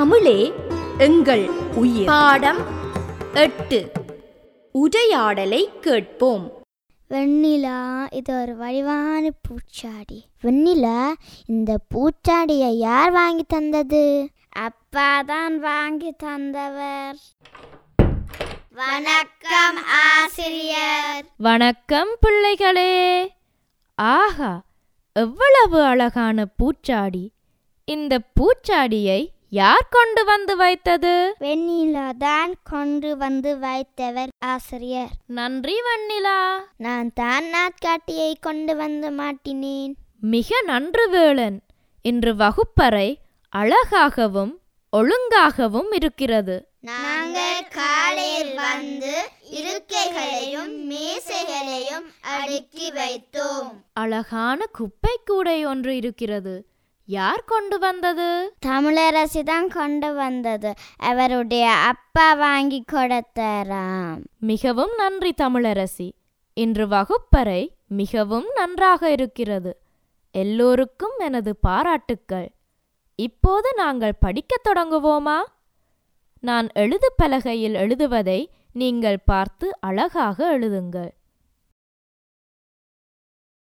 தமிழே எங்கள் உயிர் பாடம் எட்டு உரையாடலை கேட்போம் வெண்ணிலா இது ஒரு வடிவான பூச்சாடி வெண்ணிலா இந்த பூச்சாடியை யார் வாங்கி தந்தது அப்பா தான் வாங்கி தந்தவர் வணக்கம் ஆசிரியர் வணக்கம் பிள்ளைகளே ஆஹா எவ்வளவு அழகான பூச்சாடி இந்த பூச்சாடியை யார் கொண்டு வந்து வைத்தது வெண்ணிலா தான் கொண்டு வந்து வைத்தவர் ஆசிரியர் நன்றி வண்ணிலா நான் தான் நாட்காட்டியை கொண்டு வந்து மாட்டினேன் மிக நன்று வேளன் இன்று வகுப்பறை அழகாகவும் ஒழுங்காகவும் இருக்கிறது நாங்கள் காலையில் வந்து இருக்கைகளையும் மேசைகளையும் அடுக்கி வைத்தோம் அழகான குப்பை கூடை ஒன்று இருக்கிறது யார் கொண்டு வந்தது தமிழரசி தான் கொண்டு வந்தது அவருடைய அப்பா வாங்கி கொடுத்தாராம் மிகவும் நன்றி தமிழரசி இன்று வகுப்பறை மிகவும் நன்றாக இருக்கிறது எல்லோருக்கும் எனது பாராட்டுக்கள் இப்போது நாங்கள் படிக்கத் தொடங்குவோமா நான் எழுது பலகையில் எழுதுவதை நீங்கள் பார்த்து அழகாக எழுதுங்கள்